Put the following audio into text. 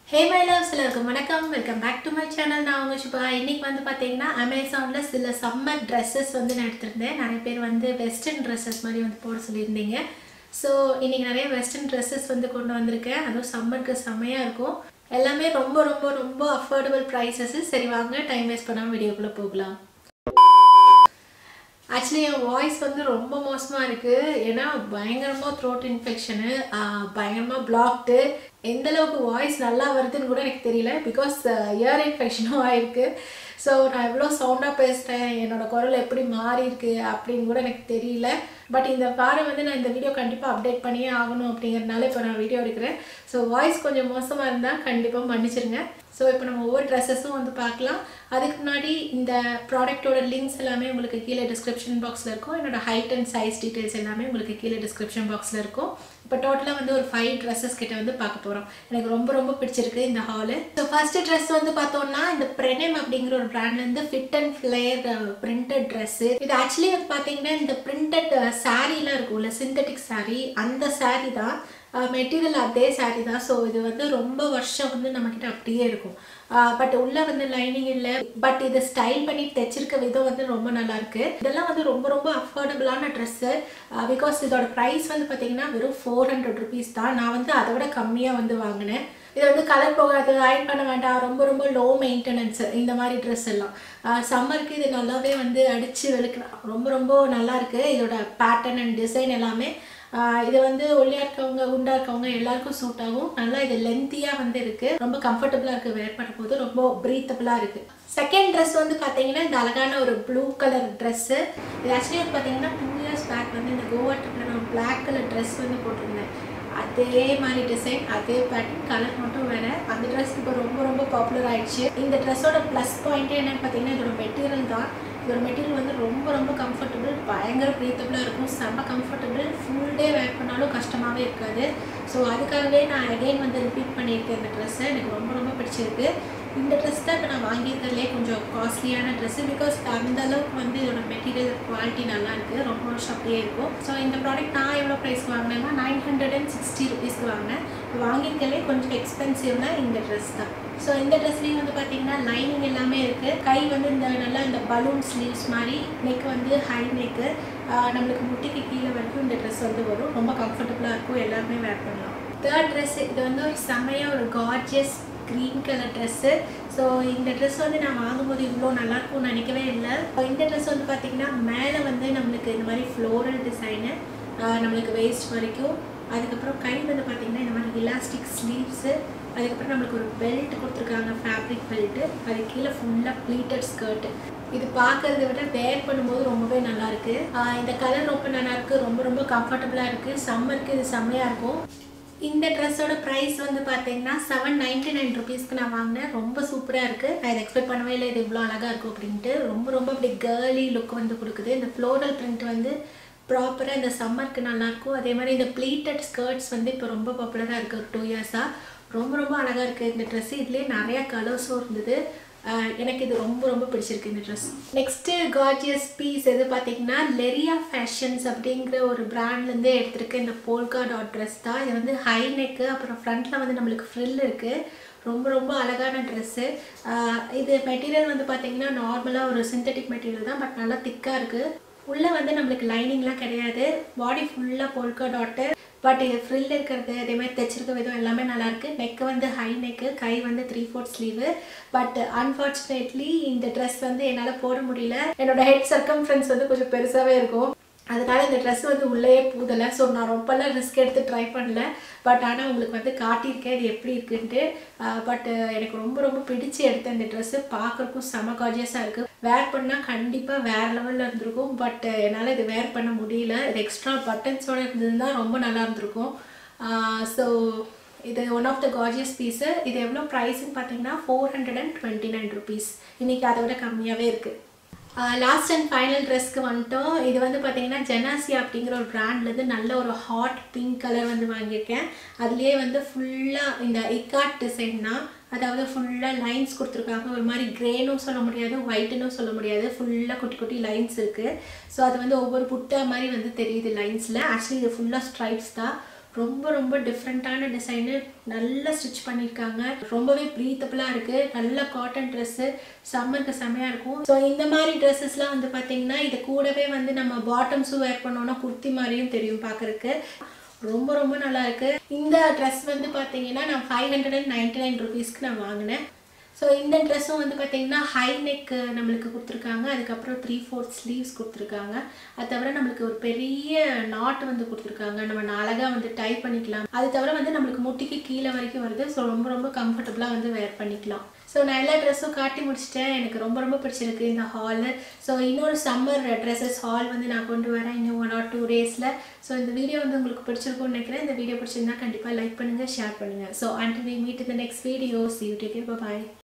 hey my loves எல்லாருக்கும் வணக்கம் welcome back to my channel நான் உங்கள் சுபா இன்னைக்கு வந்து பார்த்தீங்கன்னா அமேசானில் சில சம்மர் ட்ரெஸ்ஸஸ் வந்து நான் எடுத்திருந்தேன் நிறைய பேர் வந்து வெஸ்டர்ன் ட்ரெஸ்ஸஸ் மாதிரி வந்து போட சொல்லியிருந்தீங்க ஸோ இன்னைக்கு நிறைய வெஸ்டர்ன் ட்ரெஸ்ஸஸ் வந்து கொண்டு வந்திருக்கேன் அதுவும் சம்மருக்கு செம்மையாக இருக்கும் எல்லாமே ரொம்ப ரொம்ப ரொம்ப அஃபோர்டபுள் ப்ரைஸஸ் சரி வாங்க டைம் வேஸ்ட் பண்ணாமல் வீடியோக்குள்ளே போகலாம் ஆக்சுவலி என் வாய்ஸ் வந்து ரொம்ப மோசமாக இருக்குது ஏன்னா பயங்கரமாக த்ரோட் இன்ஃபெக்ஷனு பயங்கரமாக பிளாக்டு எந்த அளவுக்கு வாய்ஸ் நல்லா வருதுன்னு கூட எனக்கு தெரியல பிகாஸ் இயர் இன்ஃபெக்ஷனும் ஆயிருக்கு ஸோ நான் எவ்வளோ சவுண்டாக பேசுகிறேன் என்னோட குரல் எப்படி மாறி இருக்கு அப்படின்னு கூட எனக்கு தெரியல பட் இந்த வாரம் வந்து நான் இந்த வீடியோ கண்டிப்பாக அப்டேட் பண்ணியே ஆகணும் அப்படிங்கிறதுனால இப்போ நான் வீடியோ எடுக்கிறேன் ஸோ வாய்ஸ் கொஞ்சம் மோசமாக இருந்தால் கண்டிப்பாக மன்னிச்சிருங்க ஸோ இப்போ நம்ம ஒவ்வொரு ட்ரெஸ்ஸஸும் வந்து பார்க்கலாம் அதுக்கு முன்னாடி இந்த ப்ராடக்ட்டோட லிங்க்ஸ் எல்லாமே உங்களுக்கு கீழே டிஸ்கிரிப்ஷன் பாக்ஸில் இருக்கும் என்னோட ஹைட் அண்ட் சைஸ் டீட்டெயில்ஸ் எல்லாமே உங்களுக்கு கீழே டிஸ்கிரிப்ஷன் பாக்ஸில் இருக்கும் இப்போ டோட்டலாக வந்து ஒரு ஃபைவ் ட்ரெஸ்ஸஸ் கிட்ட வந்து பார்க்க போகிறோம் எனக்கு ரொம்ப ரொம்ப பிடிச்சிருக்கு இந்த ஹாலு ஸோ ஃபர்ஸ்ட் ட்ரெஸ் வந்து பார்த்தோம்னா இந்த பிரெனம் அப்படிங்கிற ஒரு பிராண்ட்லேருந்து fit and flare printed dress இது ஆக்சுவலி வந்து பார்த்தீங்கன்னா இந்த பிரிண்டட் சாரீலாம் இருக்கும்ல சிந்தட்டிக் சாரீ அந்த சாரீ தான் மெட்டீரியல் அதே சாரீ தான் ஸோ இது வந்து ரொம்ப வருஷம் வந்து நம்மக்கிட்ட அப்படியே இருக்கும் பட் உள்ளே வந்து லைனிங் இல்லை பட் இது ஸ்டைல் பண்ணி தைச்சிருக்க விதம் வந்து ரொம்ப நல்லா இருக்கு இதெல்லாம் வந்து ரொம்ப ரொம்ப அஃபோர்டபுளான ட்ரெஸ்ஸு பிகாஸ் இதோட ப்ரைஸ் வந்து பார்த்தீங்கன்னா வெறும் ஃபோர் ஹண்ட்ரட் ருபீஸ் தான் நான் வந்து அதை விட கம்மியாக வந்து வாங்கினேன் இது வந்து கலர் போகாது அயன் பண்ண வேண்டாம் ரொம்ப ரொம்ப லோ மெயின்டெனன்ஸ் இந்த மாதிரி ட்ரெஸ் எல்லாம் சம்மருக்கு இது நல்லாவே வந்து அடித்து வெளுக்கலாம் ரொம்ப ரொம்ப நல்லா இருக்கு இதோட பேட்டர்ன் அண்ட் டிசைன் எல்லாமே இது வந்து ஒல்லியாக இருக்கவங்க குண்டா இருக்கவங்க எல்லாருக்கும் சூட் ஆகும் நல்லா இது லென்த்தியாக வந்து இருக்குது ரொம்ப கம்ஃபர்டபுளாக இருக்குது வேர் பண்ணும்போது ரொம்ப ப்ரீத்தபுளாக இருக்குது செகண்ட் ட்ரெஸ் வந்து பார்த்தீங்கன்னா இந்த அழகான ஒரு ப்ளூ கலர் ட்ரெஸ்ஸு இது ஆக்சுவலி வந்து பார்த்தீங்கன்னா டூ இயர்ஸ் பேக் வந்து இந்த கோவா ட்ரிப்பில் நான் பிளாக் கலர் ட்ரெஸ் வந்து போட்டிருந்தேன் அதே மாதிரி டிசைன் அதே பேட்டர்ன் கலர் மட்டும் வேறு அந்த ட்ரெஸ் இப்போ ரொம்ப ரொம்ப பாப்புலர் ஆயிடுச்சு இந்த ட்ரெஸ்ஸோட ப்ளஸ் பாயிண்ட்டே என்னன்னு பார்த்தீங்கன்னா இதோட மெட்டீரியல் தான் இதோட மெட்டீரியல் வந்து ரொம்ப ரொம்ப கம்ஃபர்டபுள் பயங்கர ப்ரீத்தபுளாக இருக்கும் செம்ம கம்ஃபர்டபுள் ஃபுல் டே வேர் பண்ணாலும் கஷ்டமாகவே இருக்காது ஸோ அதுக்காகவே நான் அகைன் வந்து ரிப்பீட் பண்ணியிருக்கேன் இந்த ட்ரெஸ்ஸை எனக்கு ரொம்ப ரொம்ப பிடிச்சிருக்கு இந்த ட்ரெஸ் தான் இப்போ நான் வாங்கியிருக்கிறதுலே கொஞ்சம் காஸ்ட்லியான ட்ரெஸ்ஸு பிகாஸ் அந்த அளவுக்கு வந்து இதோட மெட்டீரியல் குவாலிட்டி நல்லா இருக்குது ரொம்ப வருஷம் அப்படியே இருக்கும் ஸோ இந்த ப்ராடக்ட் நான் எவ்வளோ ப்ரைஸ் வாங்கினேன்னா நைன் ஹண்ட்ரட் அண்ட் சிக்ஸ்டி ருபீஸ்க்கு வாங்கினேன் வாங்கியிருக்கலே கொஞ்சம் எக்ஸ்பென்சிவ்னா இந்த ட்ரெஸ் தான் ஸோ இந்த ட்ரெஸ்லேயும் வந்து பார்த்தீங்கன்னா லைனிங் எல்லாமே இருக்குது கை வந்து இந்த நல்லா இந்த பலூன் ஸ்லீவ்ஸ் மாதிரி நெக் வந்து ஹை நெக்கு நம்மளுக்கு முட்டிக்கு கீழே வரைக்கும் இந்த ட்ரெஸ் வந்து வரும் ரொம்ப கம்ஃபர்டபுளாக இருக்கும் எல்லாருமே வேர் பண்ணலாம் தேர்ட் ட்ரெஸ் இது வந்து ஒரு செம்மையாக ஒரு gorgeous green colour dress so இந்த ட்ரெஸ் வந்து நான் வாங்கும்போது இவ்வளோ நல்லாயிருக்கும்னு நினைக்கவே இல்லை இந்த ட்ரெஸ் வந்து பார்த்திங்கன்னா மேலே வந்து நம்மளுக்கு இந்த மாதிரி ஃப்ளோரல் டிசைனு நம்மளுக்கு வேஸ்ட் வரைக்கும் அதுக்கப்புறம் கை வந்து பார்த்திங்கன்னா இந்த மாதிரி இலாஸ்டிக் ஸ்லீவ்ஸு அதுக்கப்புறம் நம்மளுக்கு ஒரு பெல்ட் கொடுத்துருக்காங்க ஃபேப்ரிக் பெல்ட்டு அது கீழே ஃபுல்லாக ப்ளீட்டட் ஸ்கர்ட்டு இது பார்க்கறத விட வேர் பண்ணும்போது ரொம்பவே நல்லா இருக்கு இந்த கலர் ரொம்ப நல்லா இருக்கு ரொம்ப ரொம்ப கம்ஃபர்டபுளாக இருக்கு சம்மருக்கு இது செம்மையாக இருக்கும் இந்த ட்ரெஸ்ஸோட ப்ரைஸ் வந்து பார்த்தீங்கன்னா செவன் நைன்டி நைன் ருபீஸ்க்கு நான் வாங்கினேன் ரொம்ப சூப்பராக இருக்குது நான் இதை எக்ஸ்பெக்ட் பண்ணவே இல்லை இது இவ்வளோ அழகாக இருக்கும் அப்படின்ட்டு ரொம்ப ரொம்ப அப்படி கேர்லி லுக் வந்து கொடுக்குது இந்த ஃப்ளோரல் பிரிண்ட் வந்து ப்ராப்பராக இந்த சம்மருக்கு நல்லாயிருக்கும் அதே மாதிரி இந்த ப்ளீட்டட் ஸ்கர்ட்ஸ் வந்து இப்போ ரொம்ப பாப்புலராக இருக்குது ஒரு டூ இயர்ஸாக ரொம்ப ரொம்ப அழகாக இருக்குது இந்த ட்ரெஸ்ஸு இதுலேயே நிறையா கலர்ஸும் இருந்தது எனக்கு இது ரொம்ப ரொம்ப பிடிச்சிருக்கு இந்த ட்ரெஸ் நெக்ஸ்ட்டு கார்ஜியஸ் பீஸ் எது பார்த்தீங்கன்னா லெரியா ஃபேஷன்ஸ் அப்படிங்கிற ஒரு பிராண்ட்லேருந்து எடுத்திருக்க இந்த போல்கா டாட் ட்ரெஸ் தான் இது வந்து ஹை நெக்கு அப்புறம் ஃப்ரண்ட்டில் வந்து நம்மளுக்கு ஃப்ரில் இருக்குது ரொம்ப ரொம்ப அழகான ட்ரெஸ்ஸு இது மெட்டீரியல் வந்து பார்த்தீங்கன்னா நார்மலாக ஒரு சிந்தட்டிக் மெட்டீரியல் தான் பட் நல்லா திக்காக இருக்குது உள்ளே வந்து நம்மளுக்கு லைனிங்லாம் கிடையாது பாடி ஃபுல்லாக போல்கா டாட்டு பட் இது ஃப்ரில் இருக்கிறது அதே மாதிரி தைச்சிருக்க விதம் எல்லாமே நல்லாயிருக்கு நெக்கு வந்து ஹை நெக்கு கை வந்து three fourth sleeve but unfortunately இந்த ட்ரெஸ் வந்து என்னால் போட முடியல என்னோட ஹெட் சர்க்கம்ஃபரன்ஸ் வந்து கொஞ்சம் பெருசாகவே இருக்கும் அதனால இந்த ட்ரெஸ் வந்து உள்ளேயே பூதலை ஸோ நான் ரொம்பலாம் ரிஸ்க் எடுத்து ட்ரை பண்ணல பட் ஆனால் உங்களுக்கு வந்து காட்டியிருக்கேன் இது எப்படி இருக்குன்ட்டு பட் எனக்கு ரொம்ப ரொம்ப பிடிச்சி எடுத்த இந்த ட்ரெஸ்ஸு பார்க்குறக்கும் செம காஜியஸாக இருக்குது வேர் பண்ணால் கண்டிப்பாக வேறு லெவலில் இருந்திருக்கும் பட் என்னால் இது வேர் பண்ண முடியல இது எக்ஸ்ட்ரா பட்டன்ஸோடு இருந்ததுன்னா ரொம்ப நல்லா இருந்திருக்கும் ஸோ இது one of the gorgeous piece இது எவ்வளோ ப்ரைஸ்ன்னு பார்த்தீங்கன்னா four hundred and twenty nine rupees இன்றைக்கி அதை விட கம்மியாகவே இருக்குது லாஸ்ட் அண்ட் ஃபைனல் ட்ரெஸ்க்கு வந்துட்டோம் இது வந்து பார்த்தீங்கன்னா ஜெனாசியா அப்படிங்கிற ஒரு பிராண்ட்லேருந்து நல்ல ஒரு ஹாட் பிங்க் கலர் வந்து வாங்கியிருக்கேன் அதுலேயே வந்து ஃபுல்லாக இந்த இக்காட் டிசைன் தான் அதாவது ஃபுல்லாக லைன்ஸ் கொடுத்துருக்காங்க ஒரு மாதிரி க்ரேனும் சொல்ல முடியாது ஒயிட்டுன்னு சொல்ல முடியாது ஃபுல்லாக குட்டி குட்டி லைன்ஸ் இருக்குது ஸோ அது வந்து ஒவ்வொரு புட்டா மாதிரி வந்து தெரியுது லைன்ஸில் ஆக்சுவலி இது ஃபுல்லாக ஸ்ட்ரைப்ஸ் தான் ரொம்ப ரொம்ப டிஃப்ரெண்ட்டான டிசைனு நல்லா ஸ்டிச் பண்ணியிருக்காங்க ரொம்பவே ப்ரீத்தபிளாக இருக்குது நல்ல காட்டன் ட்ரெஸ்ஸு சம்மருக்கு செம்மையாக இருக்கும் ஸோ இந்த மாதிரி ட்ரெஸ்ஸஸ்லாம் வந்து பார்த்தீங்கன்னா இது கூடவே வந்து நம்ம பாட்டம்ஸும் வேர் பண்ணோன்னா குர்த்தி மாதிரியும் தெரியும் பார்க்குறக்கு ரொம்ப ரொம்ப நல்லா இருக்கு இந்த ட்ரெஸ் வந்து பார்த்தீங்கன்னா நான் five hundred and ninety nine ருபீஸ்க்கு நான் வாங்கினேன் ஸோ இந்த ட்ரெஸ்ஸும் வந்து பார்த்தீங்கன்னா ஹை நெக் நம்மளுக்கு கொடுத்துருக்காங்க அதுக்கப்புறம் த்ரீ ஃபோர்த் ஸ்லீவ்ஸ் கொடுத்துருக்காங்க அது தவிர நம்மளுக்கு ஒரு பெரிய நாட் வந்து கொடுத்துருக்காங்க நம்ம அழகாக வந்து டை பண்ணிக்கலாம் அது தவிர வந்து நம்மளுக்கு முட்டிக்கு கீழே வரைக்கும் வருது ஸோ ரொம்ப ரொம்ப கம்ஃபர்டபுளாக வந்து வேர் பண்ணிக்கலாம் ஸோ நான் எல்லா ட்ரெஸ்ஸும் காட்டி முடிச்சிட்டேன் எனக்கு ரொம்ப ரொம்ப பிடிச்சிருக்கு இந்த ஹாலு ஸோ இன்னொரு சம்மர் ட்ரெஸ்ஸஸ் ஹால் வந்து நான் கொண்டு வரேன் இன்னும் ஒன் ஆர் டூ டேஸில் ஸோ இந்த வீடியோ வந்து உங்களுக்கு பிடிச்சிருக்கும்னு நினைக்கிறேன் இந்த வீடியோ பிடிச்சிருந்தா கண்டிப்பாக லைக் பண்ணுங்கள் ஷேர் பண்ணுங்கள் ஸோ அண்ட் வி மீட் இந்த next video see you take bye